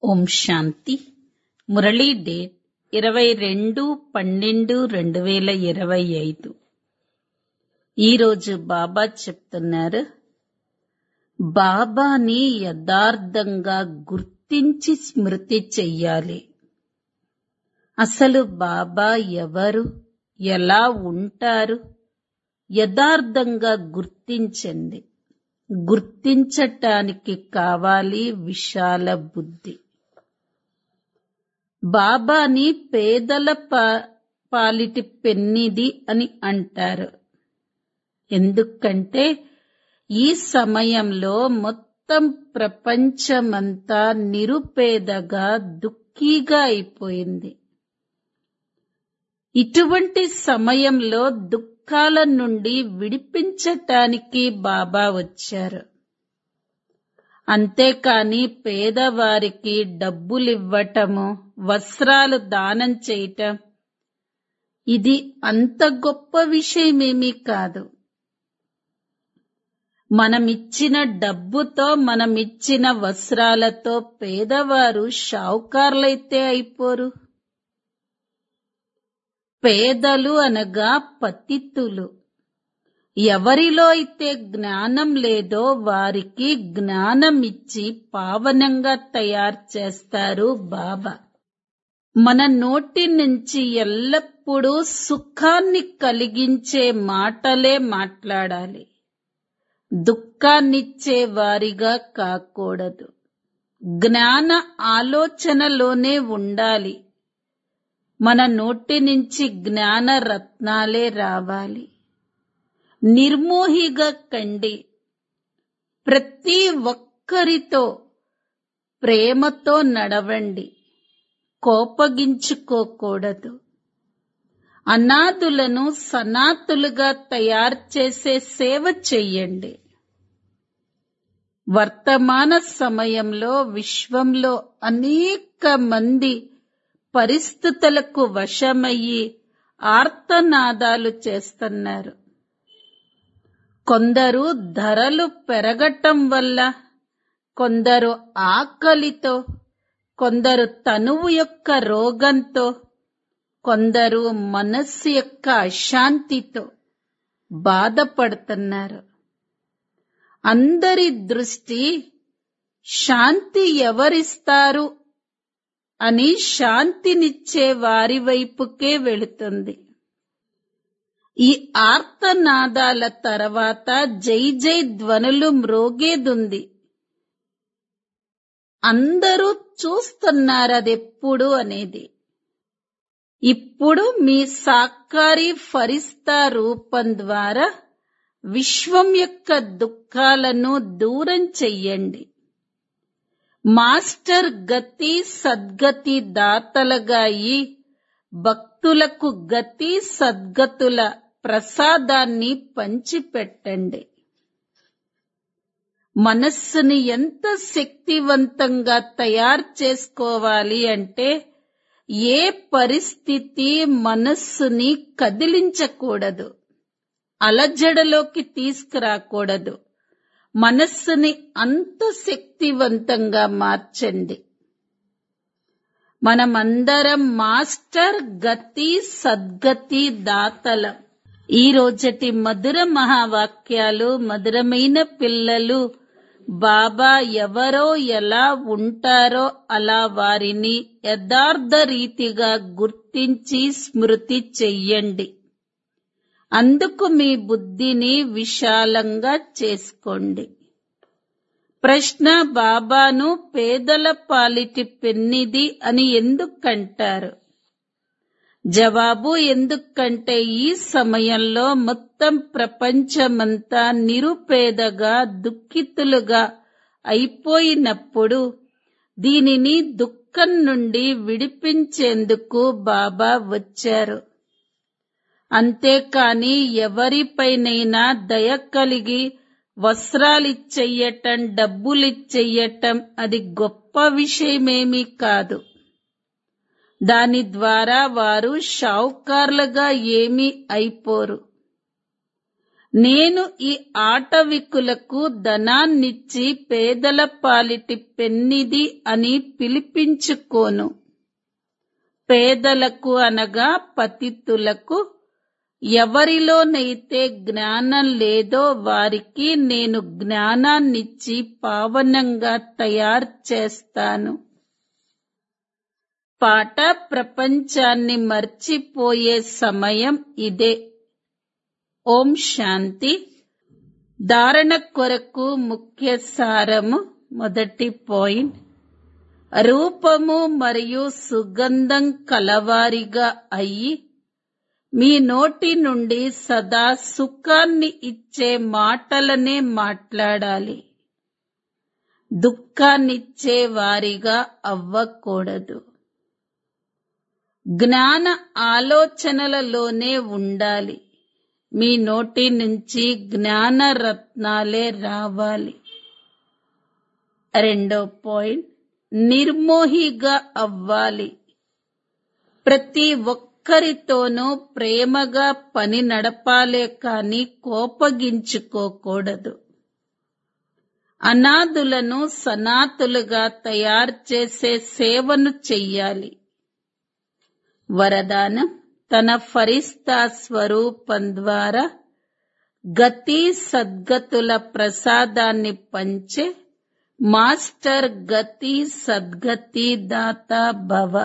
ఓం శాంతి Murali date ఇరవై రెండు పన్నెండు రెండు వేల ఇరవై ఐదు ఈరోజు బాబా చెప్తున్నారు బాబాని యథార్థంగా గుర్తించి స్మృతి చెయ్యాలి అసలు బాబా ఎవరు ఎలా ఉంటారు యథార్థంగా గుర్తించండి గుర్తించటానికి కావాలి విశాల బుద్ధి బాబాని పేదల పా- పాలిటి పెన్నిది అని అంటారు ఎందుకంటే ఈ సమయంలో మొత్తం ప్రపంచమంతా నిరుపేదగా దుఃఖీగా అయిపోయింది ఇటువంటి సమయంలో దుఃఖాల నుండి విడిపించటానికి బాబా వచ్చారు అంతేకాని పేదవారికి డబ్బులివ్వటము వస్త్రాలు దానం చేయటం ఇది అంత గొప్ప విషయమేమీ కాదు మనమిచ్చిన డబ్బుతో మనమిచ్చిన వస్త్రాలతో పేదవారు షావుకారులైతే అయిపోరు పేదలు అనగా పతితులు ఎవరిలో అయితే జ్ఞానం లేదో వారికి జ్ఞానం ఇచ్చి పావనంగా తయారు చేస్తారు బాబా మన నోటి నుంచి ఎల్లప్పుడూ సుఖాన్ని కలిగించే మాటలే మాట్లాడాలి దుఃఖాన్నిచ్చే వారిగా కాకూడదు జ్ఞాన ఆలోచనలోనే ఉండాలి మన నోటి నుంచి జ్ఞాన రత్నాలే రావాలి నిర్మోహిగా కండి ప్రతి ఒక్కరితో ప్రేమతో నడవండి కోపగించుకోకూడదు అనాథులను సనాతులుగా తయారు చేసే సేవ చెయ్యండి వర్తమాన సమయంలో విశ్వంలో అనేక మంది పరిస్థితులకు వశమయ్యి ఆర్తనాదాలు చేస్తున్నారు కొందరు ధరలు పెరగటం వల్ల కొందరు ఆకలితో కొందరు తనువు యొక్క రోగంతో కొందరు మనస్సు యొక్క అశాంతితో బాధపడుతున్నారు అందరి దృష్టి శాంతి ఎవరిస్తారు అని శాంతినిచ్చే వారి వైపుకే వెళుతుంది ఈ ఆర్తనాదాల తర్వాత జై జై ధ్వనులు మ్రోగేదుంది అందరూ చూస్తున్నారు అదెప్పుడు అనేది ఇప్పుడు మీ సాకారి ఫరిస్తా రూపం ద్వారా విశ్వం యొక్క దుఃఖాలను దూరం చెయ్యండి మాస్టర్ గతి సద్గతి దాతలుగా అయి భక్తులకు గతి సద్గతుల ప్రసాదాన్ని పంచిపెట్టండి మనస్సుని ఎంత శక్తివంతంగా తయారు చేసుకోవాలి అంటే ఏ పరిస్థితి మనస్సుని కదిలించకూడదు అలజడలోకి తీసుకురాకూడదు మనస్సుని అంత శక్తివంతంగా మార్చండి మనమందరం మాస్టర్ గతి సద్గతి దాతలం ఈ రోజటి మధుర మహావాక్యాలు మధురమైన పిల్లలు బాబా ఎవరో ఎలా ఉంటారో అలా వారిని యథార్థ రీతిగా గుర్తించి స్మృతి చెయ్యండి అందుకు మీ బుద్ధిని విశాలంగా చేసుకోండి ప్రశ్న బాబాను పేదల పాలిటి పెన్నిది అని ఎందుకంటారు జవాబు ఎందుకంటే ఈ సమయంలో మొత్తం ప్రపంచమంతా నిరుపేదగా దుఃఖితులుగా అయిపోయినప్పుడు దీనిని దుఃఖం నుండి విడిపించేందుకు బాబా వచ్చారు అంతేకాని ఎవరిపైనైనా దయ కలిగి వస్త్రాలిచ్చెయ్యటం డబ్బులిచ్చెయ్యటం అది గొప్ప విషయమేమీ కాదు దాని ద్వారా వారు షావుకార్లుగా ఏమీ అయిపోరు నేను ఈ ఆటవికులకు ధనాన్నిచ్చి పేదల పాలిటి పెన్నిది అని పిలిపించుకోను పేదలకు అనగా పతితులకు ఎవరిలోనైతే జ్ఞానం లేదో వారికి నేను జ్ఞానాన్నిచ్చి పావనంగా తయారు చేస్తాను పాట ప్రపంచాన్ని మర్చిపోయే సమయం ఇదే ఓం శాంతి ధారణ కొరకు ముఖ్య సారము మొదటి పాయింట్ రూపము మరియు సుగంధం కలవారిగా అయి మీ నోటి నుండి సదా సుఖాన్ని ఇచ్చే మాటలనే మాట్లాడాలి దుఃఖాన్నిచ్చే వారిగా అవ్వకూడదు జ్ఞాన ఆలోచనలలోనే ఉండాలి మీ నోటి నుంచి జ్ఞాన రత్నాలే రావాలి రెండో పాయింట్ నిర్మోహిగా అవ్వాలి ప్రతి ఒక్కరితోనూ ప్రేమగా పని నడపాలే కాని కోపగించుకోకూడదు అనాథులను సనాతులుగా తయారు చేసే సేవను చెయ్యాలి వరదానం తన ఫరిస్తా స్వరూపం ద్వారా గతి సద్గతుల ప్రసాదాన్ని పంచే మాస్టర్ గతి సద్గతి దాత భవ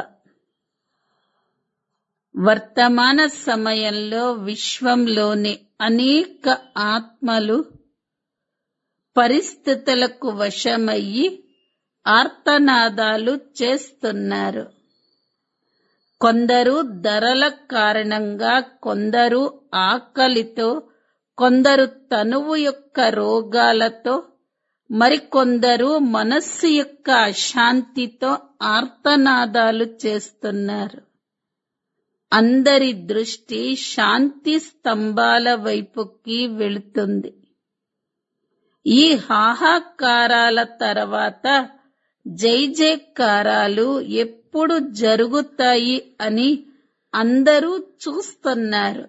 వర్తమాన సమయంలో విశ్వంలోని అనేక ఆత్మలు పరిస్థితులకు వశమయ్యి ఆర్తనాదాలు చేస్తున్నారు కొందరు ధరల కారణంగా కొందరు ఆకలితో కొందరు తనువు యొక్క రోగాలతో మరికొందరు మనస్సు యొక్క అశాంతితో ఆర్తనాదాలు చేస్తున్నారు అందరి దృష్టి శాంతి స్తంభాల వైపుకి వెళుతుంది ఈ హాహాకారాల తర్వాత జై జయకారాలు ఎప్పుడు జరుగుతాయి అని అందరూ చూస్తున్నారు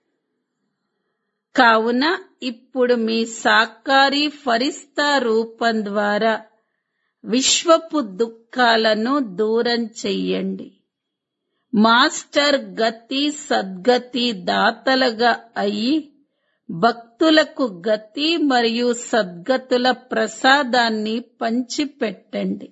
కావున ఇప్పుడు మీ సాకారి ఫరిస్తా రూపం ద్వారా విశ్వపు దుఃఖాలను దూరం చెయ్యండి మాస్టర్ గతి సద్గతి దాతలుగా అయి భక్తులకు గతి మరియు సద్గతుల ప్రసాదాన్ని పంచిపెట్టండి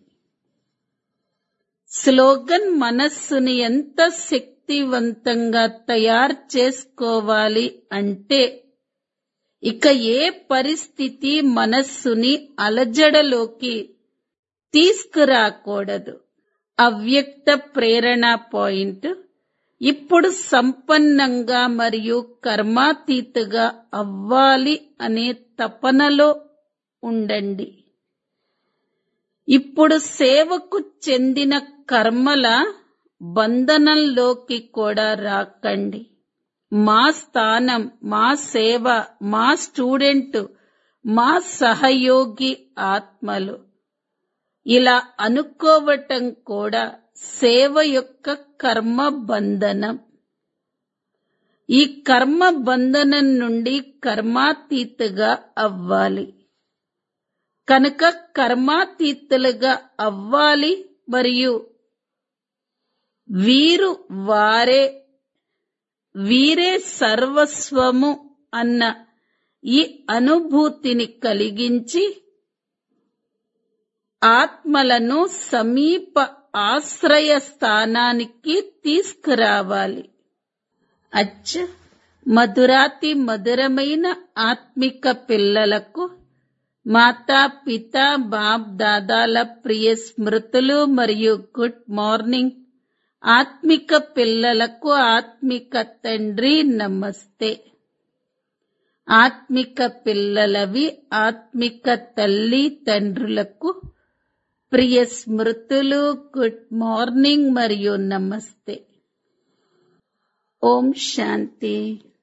స్లోగన్ మనస్సుని ఎంత శక్తివంతంగా తయారు చేసుకోవాలి అంటే ఇక ఏ పరిస్థితి మనస్సుని అలజడలోకి తీసుకురాకూడదు అవ్యక్త ప్రేరణ పాయింట్ ఇప్పుడు సంపన్నంగా మరియు కర్మాతీతగా అవ్వాలి అనే తపనలో ఉండండి ఇప్పుడు సేవకు చెందిన కర్మల బంధనంలోకి కూడా రాకండి మా స్థానం మా సేవ మా స్టూడెంట్ మా సహయోగి ఆత్మలు ఇలా అనుకోవటం కూడా సేవ యొక్క కర్మ బంధనం ఈ కర్మ బంధనం నుండి కర్మాతీతగా అవ్వాలి కనుక కర్మాతీతులుగా అవ్వాలి మరియు వీరు వారే వీరే సర్వస్వము అన్న ఈ అనుభూతిని కలిగించి ఆత్మలను సమీప ఆశ్రయ స్థానానికి తీసుకురావాలి అచ్చ మధురాతి మధురమైన ఆత్మిక పిల్లలకు మాతా పిత బాప్ దాదాల ప్రియ స్మృతులు మరియు గుడ్ మార్నింగ్ ఆత్మిక పిల్లలకు ఆత్మిక తండ్రి నమస్తే ఆత్మిక పిల్లలవి ఆత్మిక తల్లి తండ్రులకు ప్రియ స్మృతులు గుడ్ మార్నింగ్ మరియు నమస్తే ఓం శాంతి